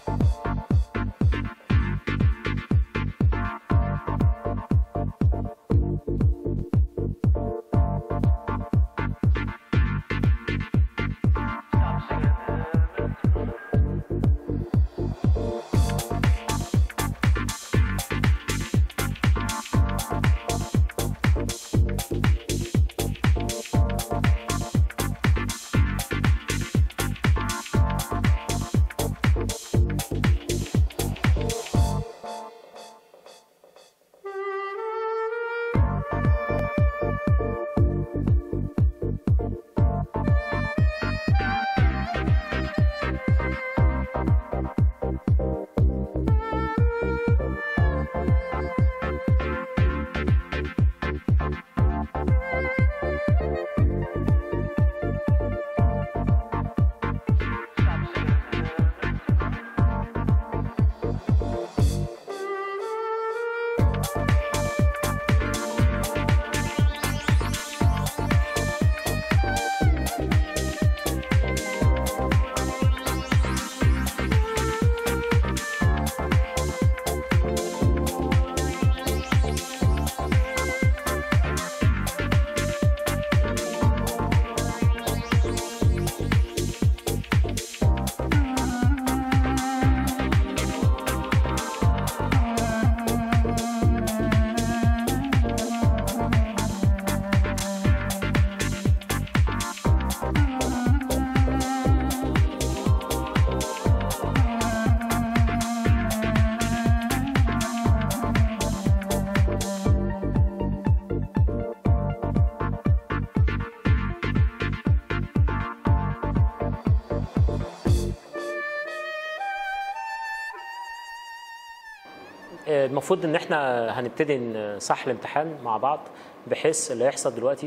المفروض ان احنا هنبتدي نصح الامتحان مع بعض بحيث اللي هيحصل دلوقتي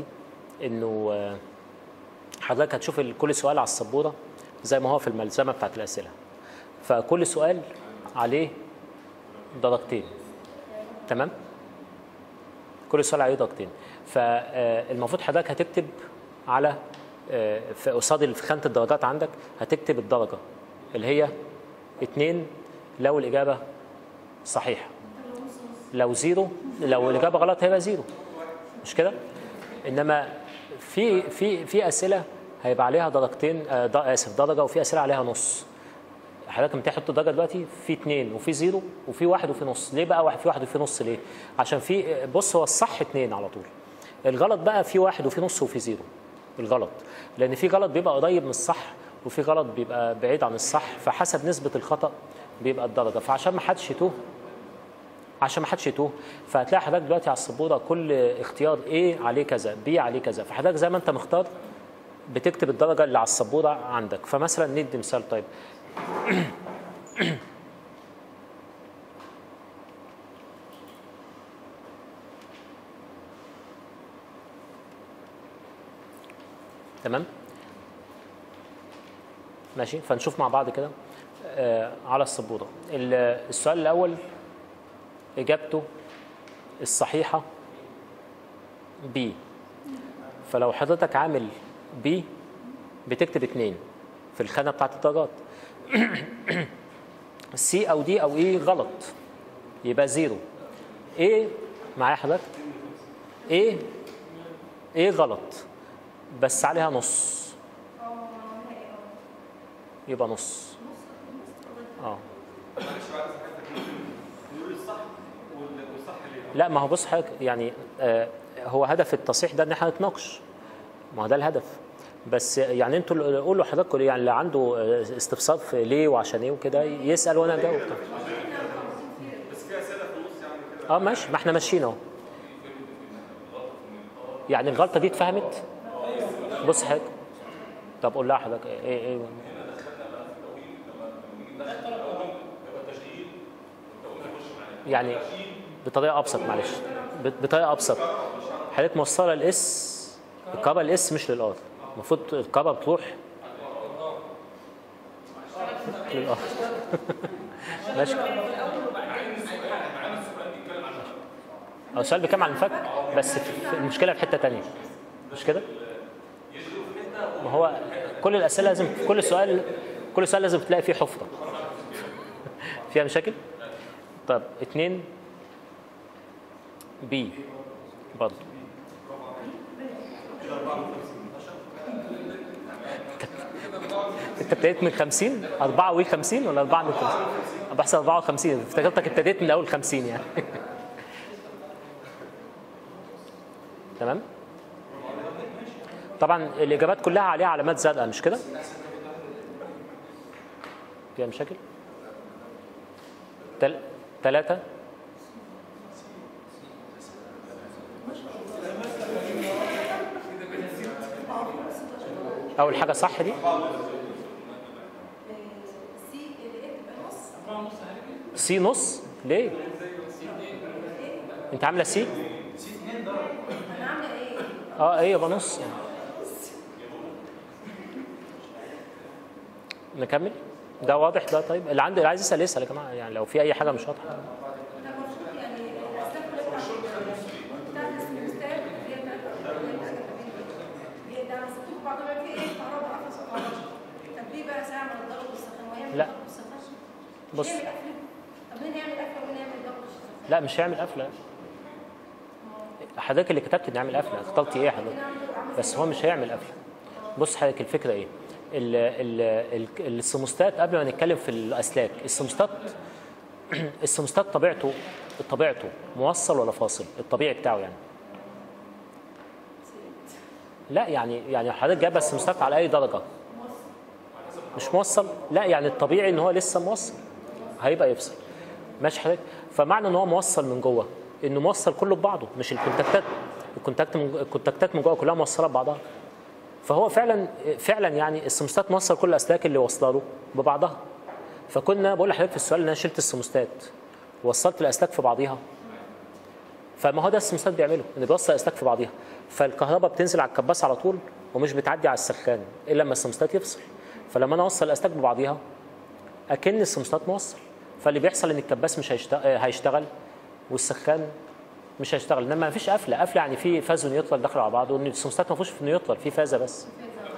انه آه، حضرتك هتشوف ال- كل سؤال على السبوره زي ما هو في الملزمه بتاعت الاسئله فكل سؤال عليه درجتين تمام كل سؤال عليه درجتين فالمفروض حضرتك هتكتب على آه، في قصاد ال- في خانه الدرجات عندك هتكتب الدرجه اللي هي اتنين لو الاجابه صحيحه لو زيرو لو الاجابه غلط هيبقى زيرو مش كده انما في في في اسئله هيبقى عليها درجتين آه، د- اسف درجه وفي اسئله عليها نص حضرتك لما تحط درجه دلوقتي في اثنين وفي زيرو وفي واحد وفي نص ليه بقى واحد في واحد وفي نص ليه عشان في بص هو الصح اثنين على طول الغلط بقى في واحد وفي نص وفي زيرو الغلط لان في غلط بيبقى قريب من الصح وفي غلط بيبقى بعيد عن الصح فحسب نسبه الخطا بيبقى الدرجه فعشان ما حدش يتوه عشان ما حدش يتوه فهتلاقي حضرتك دلوقتي على السبوره كل اختيار A عليه كذا B عليه كذا فحضرتك زي ما انت مختار بتكتب الدرجه اللي على السبوره عندك فمثلا ندي مثال طيب تمام ماشي فنشوف مع بعض كده آه على السبوره ال- السؤال الاول اجابته الصحيحه بي فلو حضرتك عامل بي بتكتب اتنين في الخانه بتاعت الدرجات سي او دي او اي غلط يبقى زيرو ايه معايا حضرتك ايه ايه غلط بس عليها نص يبقى نص اه لا ما هو بص حضرتك يعني آه هو هدف التصحيح ده ان احنا نتناقش ما هو ده الهدف بس يعني انتوا اللي- قولوا حضراتكم يعني اللي عنده آه، استفسار في ليه وعشان ايه وكده يسال وانا اجاوب اه ماشي ما احنا ماشيين اهو يعني الغلطه دي اتفهمت بص حضرتك طب قول لها حضرتك ايه ايه يعني بطريقه ابسط معلش بط- بطريقه ابسط حضرتك موصله الاس الكهرباء الاس مش للار المفروض الكهرباء بتروح للار ماشي هو السؤال بيتكلم عن الفك بس في- المشكله في حته تانية مش كده؟ ما هو كل الاسئله لازم كل سؤال كل سؤال لازم تلاقي فيه حفره فيها مشاكل طب اتنين بي برضه انت ابتديت من 50 4 و 50 ولا 4 من 50 انا بحسب 54 افتكرتك ابتديت من اول 50 يعني تمام طبعا الاجابات كلها عليها علامات زرقاء مش كده فيها مشاكل تل... ثلاثة أول حاجة صح دي سي اللي ايه تبقى نص سي نص ليه؟ أنت عاملة سي؟ انا عامله ايه؟ اه ايه يبقى نص يعني نكمل ده واضح ده طيب اللي عنده اللي عايز يسال يسال يا جماعه يعني لو في اي حاجه مش واضحه ده المفروض يعني الاسلاك كلها بتاعت بتاعت الاستاذ اللي هي بتاعت اللي هي بتاعت هي ده مسكوك بعض ما في ايه كهرباء قفص وكهرباء طب ليه بقى ساعه من الضغط والسخان ويعمل لا. ضغط والسخان بص. يعمل قفل طب مين يعمل قفل ومين يعمل ضغط والسخان لا مش هيعمل قفله حضرتك اللي كتبت انه يعمل قفله اخترتي ايه حضرتك بس هو مش هيعمل قفله بص حضرتك الفكره ايه ال ال ال السموستات قبل ما نتكلم في الاسلاك السموستات السموستات طبيعته طبيعته موصل ولا فاصل الطبيعي بتاعه يعني لا يعني يعني حضرتك جايبه السموستات على اي درجه مش موصل لا يعني الطبيعي ان هو لسه موصل هيبقى يفصل ماشي حضرتك فمعنى ان هو موصل من جوه انه موصل كله ببعضه مش الكونتاكتات الكونتاكت من الكونتاكتات من جوه كلها موصله ببعضها فهو فعلا فعلا يعني السموستات موصل كل الاسلاك اللي واصله له ببعضها فكنا بقول لحضرتك في السؤال ان انا شلت السموستات ووصلت الاسلاك في بعضيها فما هو ده السموستات بيعمله انه بيوصل الاسلاك في بعضيها فالكهرباء بتنزل على الكباس على طول ومش بتعدي على السخان الا لما السموستات يفصل فلما انا اوصل الاسلاك ببعضيها اكن السموستات موصل فاللي بيحصل ان الكباس مش هيشتغل, هيشتغل والسخان مش هيشتغل انما ما فيش قفله قفله يعني في فاز ونيوترال داخل على بعض وان السموستات ما فيهوش في نيوترال في فازه بس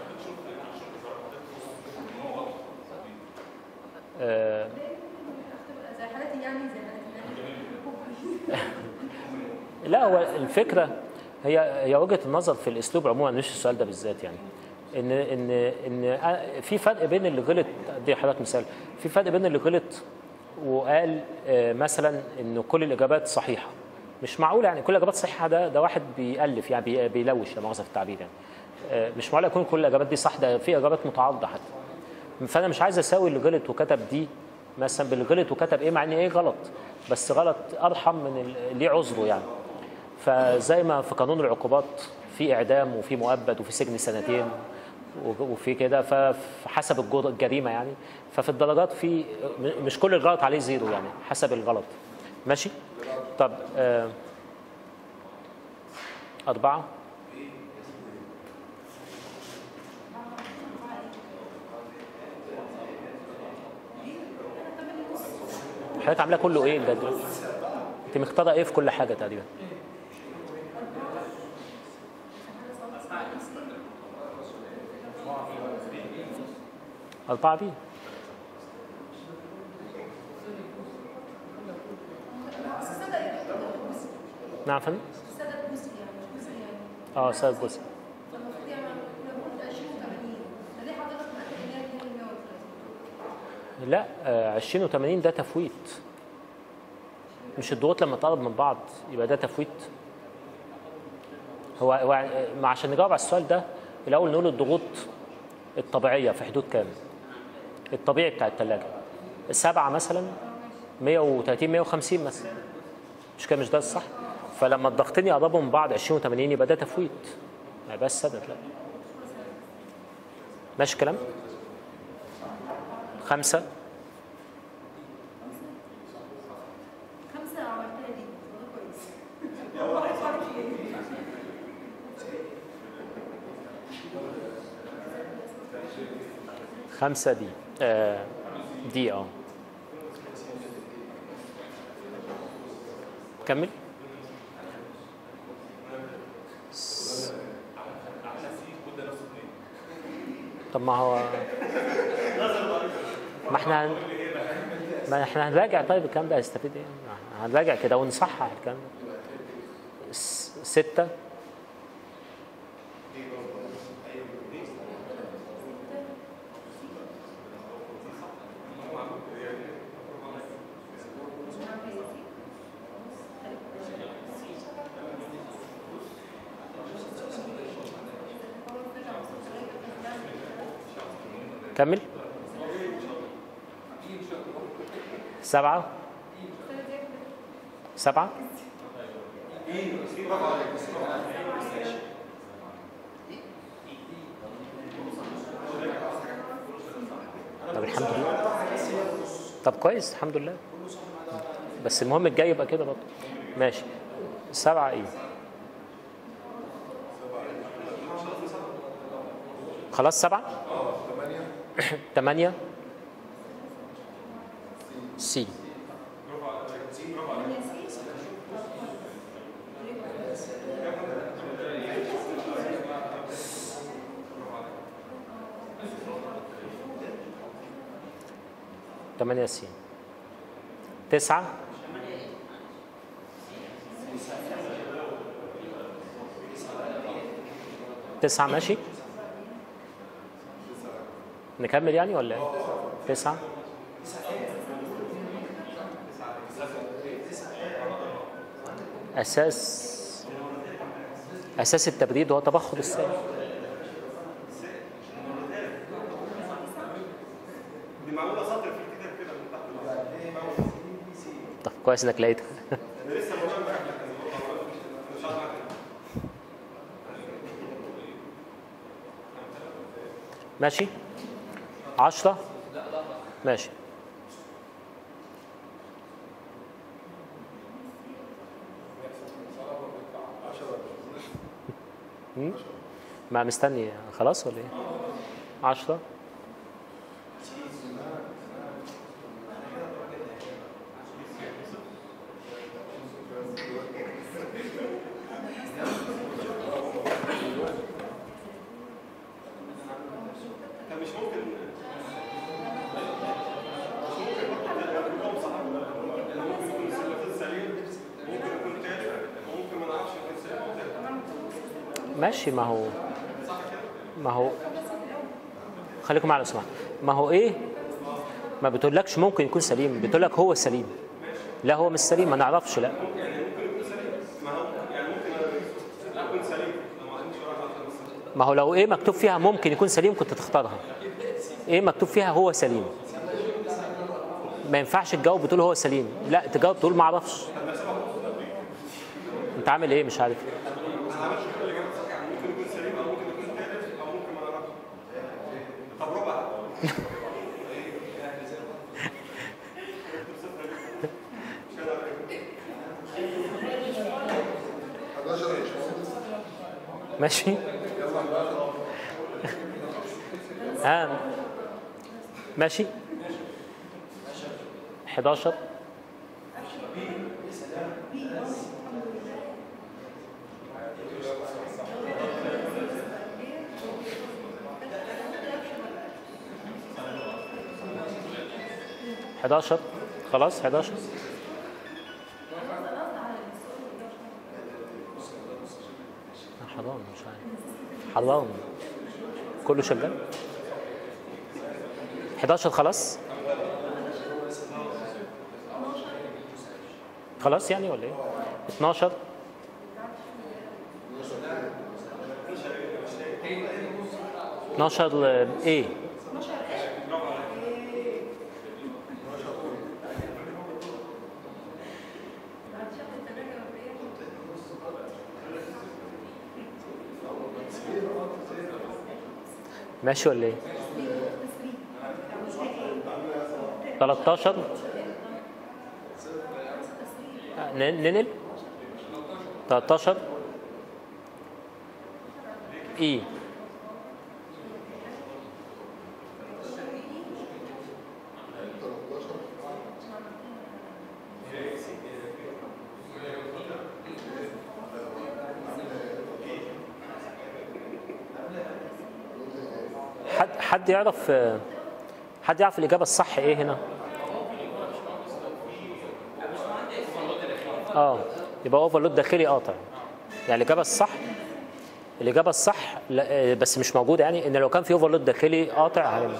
آه، تبقى زي حالاتي يعني زي حالاتي لا هو الفكره هي هي وجهه النظر في الاسلوب عموما مش السؤال ده بالذات يعني ان ان ان في فرق بين اللي غلط دي حضرتك مثال في فرق بين اللي غلط وقال آه، مثلا انه كل الاجابات صحيحه مش معقول يعني كل الاجابات صحيحه ده ده واحد بيالف يعني بي- بيلوش لا مؤاخذه في التعبير يعني آه، مش معقول يكون كل الاجابات دي صح ده في اجابات متعارضه حتى فانا مش عايز اساوي اللي غلط وكتب دي مثلا باللي غلط وكتب ايه مع ان ايه غلط بس غلط ارحم من ال- ليه عذره يعني فزي ما في قانون العقوبات في اعدام وفي مؤبد وفي سجن سنتين و- وفي كده فحسب الجر- الجريمه يعني ففي الدرجات في م- مش كل الغلط عليه زيرو يعني حسب الغلط ماشي طب آه أربعة حضرتك عاملاه كله ايه ده دلوقتي؟ انت مختاره ايه في كل حاجه تقريبا أربعة بي السادة جزء نعم يا فندم السادة جزء يعني مش جزء يعني اه سبب جزء فالمفروض يعني كنا بنقول 20 80 فليه حضرتك مأكد ان هي 2 130 لا آه، 20 و80 ده تفويت مش الضغوط لما تقرب من بعض يبقى ده تفويت هو هو آه، ما عشان نجاوب على السؤال ده الاول نقول الضغوط الطبيعيه في حدود كام الطبيعي بتاع الثلاجه السبعه مثلا 130 150 مثلا مش كده مش ده الصح فلما الضغطين يقربوا من بعض 20 و80 يبقى ده تفويت ما يبقاش سدد لا ماشي الكلام خمسة خمسة عملتها دي والله كويس خمسة دي آه دي اه كمل س- طب ما هو ما احنا هن- ما احنا هنراجع طيب الكلام ده هيستفيد ايه؟ هنراجع كده ونصحح الكلام ده س- ستة كمل سبعة سبعة طب الحمد لله طب كويس الحمد لله بس المهم الجاي يبقى كده برضه ماشي سبعة ايه خلاص سبعة تمانية سي تمانية سي تسعة تسعة ماشي نكمل يعني ولا ايه؟ تسعة أساس أساس التبريد هو تبخر السائل دي معموله سطر في الكتاب كده من تحت طب كويس انك لقيتها لسه بقول لك ان شاء الله ماشي عشرة ماشي مم؟ ما مستني خلاص ولا ايه عشرة كان مش ممكن ممكن يكون السلفات سليم ممكن يكون تافه وممكن ما نعرفش يكون سليم أو تافه. ماشي ما هو ما هو خليكم معايا لو سمحت ما هو ايه ما بتقولكش ممكن يكون سليم بتقولك هو سليم لا هو مش سليم ما نعرفش لا يكون سليم لو ما عنديش ولا واحد بس ما هو لو ايه مكتوب فيها ممكن يكون سليم كنت تختارها ايه مكتوب فيها هو سليم ما ينفعش تجاوب بتقول هو سليم لا تجاوب تقول ما اعرفش انت عامل ايه مش عارف ممكن يكون سليم او ممكن يكون تالف او ممكن ما نعرفش طب ربع ماشي ها ماشي 11 11 خلاص 11 حرام مش عارف حرام كله شغال 11 خلاص خلاص يعني ولا ايه 12 12 ايه ماشي ولا ايه 13 آه، ن- ننقل 13 اي حد حد يعرف حد يعرف الإجابة الصح إيه هنا؟ اه يبقى اوفرلود داخلي قاطع يعني الاجابه الصح الاجابه الصح لا آه، بس مش موجوده يعني ان لو كان في اوفرلود داخلي قاطع هنعمل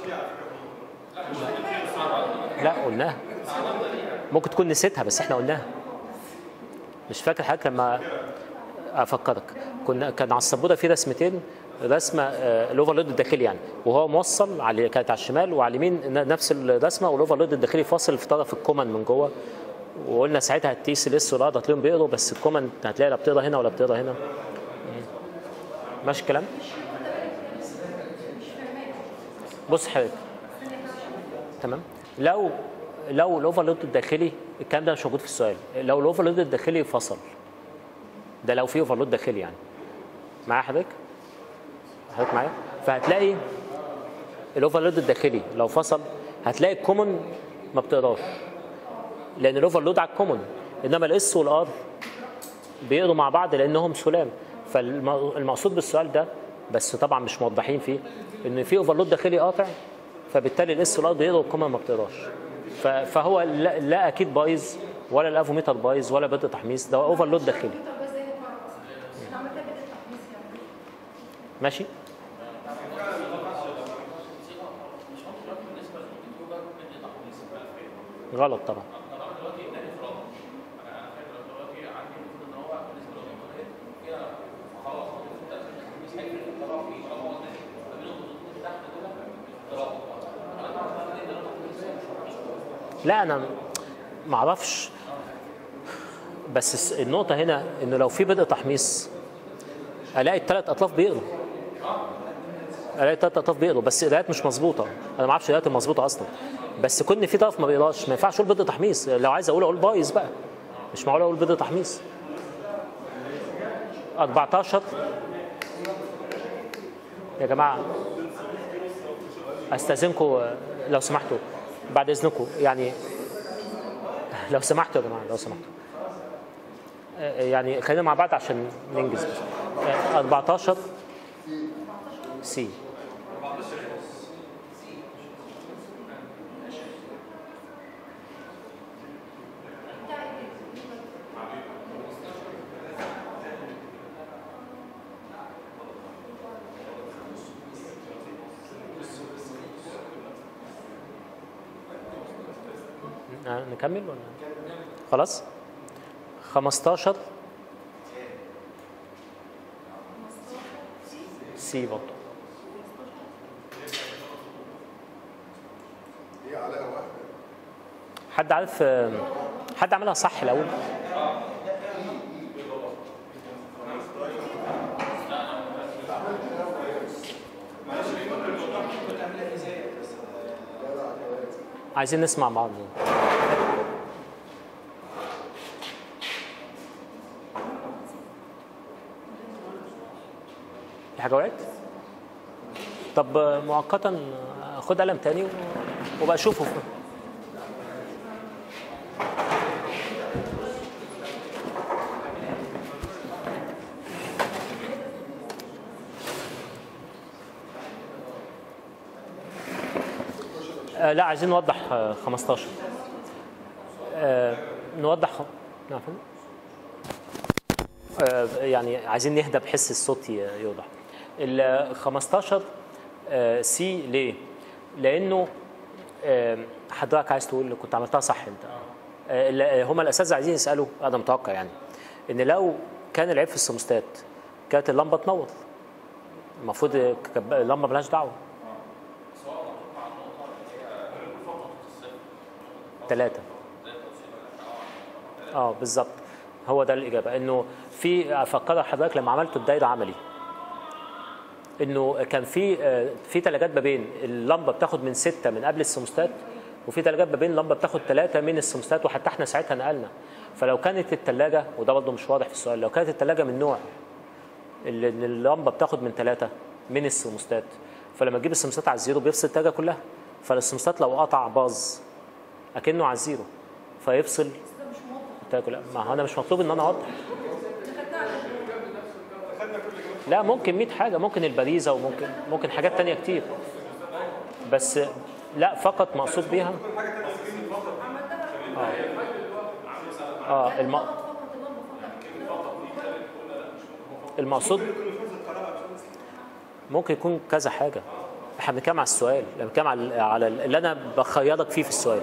لا قلناها ممكن تكون نسيتها بس احنا قلناها مش فاكر حضرتك لما افكرك كنا كان على السبوره في رسمتين رسمه آه، الاوفرلود الداخلي يعني وهو موصل على كانت على الشمال وعلى اليمين ن- نفس الرسمه والاوفرلود الداخلي فاصل في طرف الكومن من جوه وقلنا ساعتها هتقيس الاس والار هتلاقيهم بيقروا بس الكومن هتلاقي لا بتقرا هنا ولا بتقرا هنا مم. ماشي الكلام بص حضرتك تمام لو لو الاوفرلود الداخلي الكلام ده مش موجود في السؤال لو الاوفرلود الداخلي فصل ده لو في اوفرلود داخلي يعني معايا حضرتك حضرتك معايا فهتلاقي الاوفرلود الداخلي لو فصل هتلاقي الكومن ما بتقراش لان الاوفرلود على الكومن انما الاس والار بيقروا مع بعض لانهم سلام فالمقصود بالسؤال ده بس طبعا مش موضحين فيه ان في اوفرلود داخلي قاطع فبالتالي الاس والار بيقروا والكومن ما بتقراش ف- فهو لا, لا اكيد بايظ ولا الافوميتر بايظ ولا بدء تحميص ده اوفرلود داخلي طب ازاي نقرا اصلا؟ انا عملتها بدء تحميص يعني ماشي غلط طبعا لا انا ما اعرفش بس الس- النقطه هنا انه لو في بدء تحميص الاقي الثلاث اطراف بيقروا الاقي الثلاث اطراف بيقروا بس القراءات مش مظبوطه انا ما اعرفش القراءات المظبوطه اصلا بس كون في طرف ما بيقراش ما ينفعش اقول بدء تحميص لو عايز اقول اقول بايظ بقى مش معقول اقول بدء تحميص 14 يا جماعه استاذنكم لو سمحتوا بعد اذنكم يعني لو سمحتوا يا جماعه لو سمحتوا آه، يعني خلينا مع بعض عشان ننجز بس آه، 14 سي آه، نكمل ولا خلاص 15 سي برضه هي علاقه واحده حد عارف آه، حد عملها صح الاول عايزين نسمع بعض في حاجه وقعت طب آه، مؤقتا آه، خد قلم تاني و- وبقى شوفه آه لا عايزين نوضح آه 15 آه نوضح خ- نعم فندم؟ آه يعني عايزين نهدى بحس الصوت ي- يوضح ال 15 آه سي ليه؟ لانه آه حضرتك عايز تقول كنت عملتها صح انت آه لا، هما الاساتذه عايزين يسالوا انا متوقع يعني ان لو كان العيب في السموستات كانت اللمبه تنور المفروض ك- اللمبه ملهاش دعوه ثلاثة اه بالظبط هو ده الإجابة إنه في أفكر حضرتك لما عملت الدايرة عملي إنه كان في آه، في ثلاجات ما بين اللمبة بتاخد من ستة من قبل السموستات وفي ثلاجات ما بين اللمبة بتاخد ثلاثة من السموستات وحتى احنا ساعتها نقلنا فلو كانت الثلاجة وده برضه مش واضح في السؤال لو كانت الثلاجة من نوع اللي إن اللمبة بتاخد من ثلاثة من السموستات فلما تجيب السموستات على الزيرو بيفصل الثلاجة كلها فالسموستات لو قطع باظ اكنه على الزيرو فيفصل تاكل ما هو انا مش مطلوب ان انا اوضح لا ممكن 100 حاجه ممكن البريزه وممكن ممكن حاجات تانية كتير بس لا فقط مقصود بيها اه اه الم... المقصود ممكن يكون كذا حاجه احنا بنتكلم على السؤال احنا بنتكلم على على اللي انا بخيرك فيه في السؤال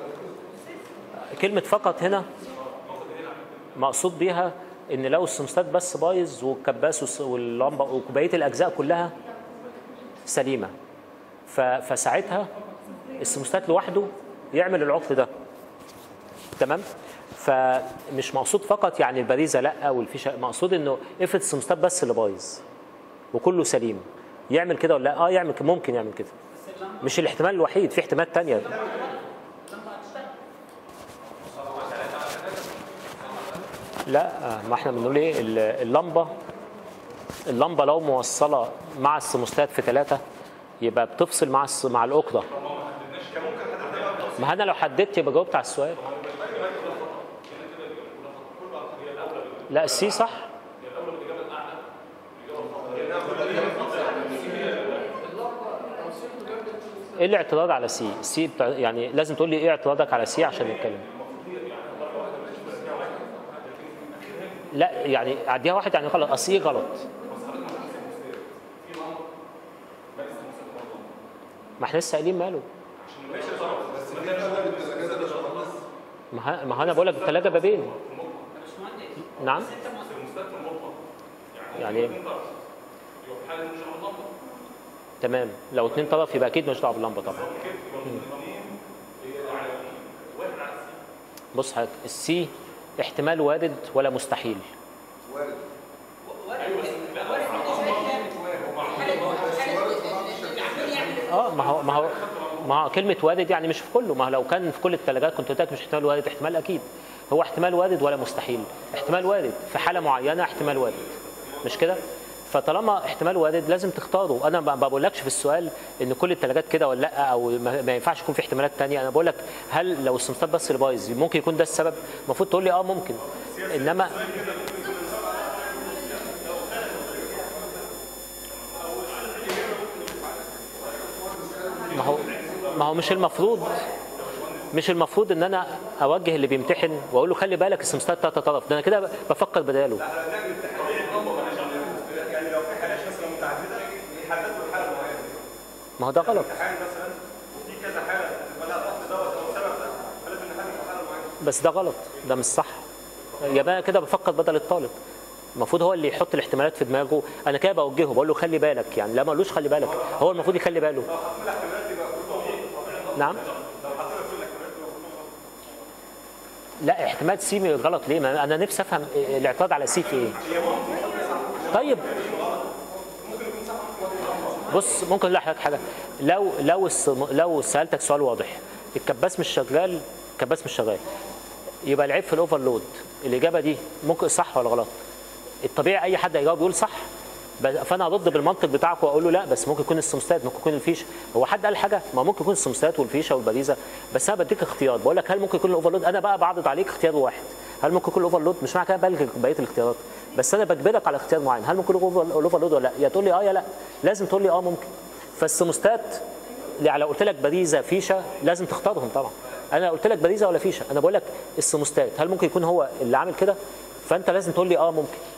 كلمه فقط هنا مقصود بيها ان لو السمستات بس بايظ والكباس والس- واللمبه وبقيه الاجزاء كلها سليمه ف- فساعتها السمستات لوحده يعمل العطل ده تمام فمش مقصود فقط يعني البريزه لا والفيشه مقصود انه افرض السمستات بس اللي بايظ وكله سليم يعمل كده ولا لا اه يعمل كده ممكن يعمل كده مش الاحتمال الوحيد في احتمالات تانية لا ما احنا بنقول ايه ال- اللمبه اللمبه لو موصله مع السموستات في ثلاثه يبقى بتفصل مع الس- مع الاوكرة ما انا لو حددت يبقى جاوبت على السؤال لا السي صح ايه الاعتراض على سي سي بتاع يعني لازم تقول لي ايه اعتراضك على سي عشان نتكلم لا يعني عديها واحد يعني غلط اصل ايه غلط ما احنا لسه قايلين ماله ما ه- ما هو انا بقول لك الثلاجه بابين نعم يعني ايه تمام لو اتنين طرف يبقى اكيد مش دعوه باللمبه طبعا مم. بص حضرتك السي احتمال وارد ولا مستحيل اه ما هو ما هو ما هو كلمة وارد يعني مش في كله ما هو لو كان في كل الثلاجات كنت قلت لك مش احتمال وارد احتمال أكيد هو احتمال وارد ولا مستحيل احتمال وارد في حالة معينة احتمال وارد مش كده فطالما احتمال وارد لازم تختاره انا ما بقولكش في السؤال ان كل الثلاجات كده ولا لا او ما ما ينفعش يكون في احتمالات تانية انا بقول لك هل لو السمسار بس اللي بايظ ممكن يكون ده السبب المفروض تقول لي اه ممكن انما ما هو ما هو مش المفروض مش المفروض ان انا اوجه اللي بيمتحن واقول له خلي بالك السمسار تلات طرف ده انا كده بفكر بداله يعني لو في حالات مثلا متعدده يحددوا الحاله معينه ما هو ده غلط حال مثلا وفي كذا حاله تبقى لها ضغط دوت او سبب ده فلازم نحدد حاله معينه بس ده غلط ده مش صح يبقى انا كده بفكر بدل الطالب المفروض هو اللي يحط الاحتمالات في دماغه انا كده بوجهه بقول له خلي بالك يعني لا ما قالوش خلي بالك هو المفروض يخلي باله نعم لا احتمال سي غلط ليه ما انا نفسي افهم الاعتراض على سي في ايه طيب بص ممكن اقول لحضرتك حاجه لو لو الصم- لو سالتك سؤال واضح الكباس مش شغال الكباس مش شغال يبقى العيب في الاوفرلود الاجابه دي ممكن صح ولا غلط الطبيعي اي حد هيجاوب يقول صح بس- فانا ارد بالمنطق بتاعك واقول له لا بس ممكن يكون السمستات ممكن يكون الفيشه هو حد قال حاجه ما ممكن يكون السمستات والفيشه والبريزه بس انا بديك اختيار بقول لك هل ممكن يكون الاوفرلود انا بقى بعرض عليك اختيار واحد هل ممكن يكون الاوفرلود مش معنى كده بلغي بقيه الاختيارات بس انا بجبرك على اختيار معين هل ممكن يكون الاوفرلود ولا لا يا تقول لي اه يا لا لازم تقول لي اه ممكن فالسمستات اللي لو قلت لك بريزه فيشه لازم تختارهم طبعا انا قلت لك بريزه ولا فيشه انا بقول لك السمستات هل ممكن يكون هو اللي عامل كده فانت لازم تقول لي اه ممكن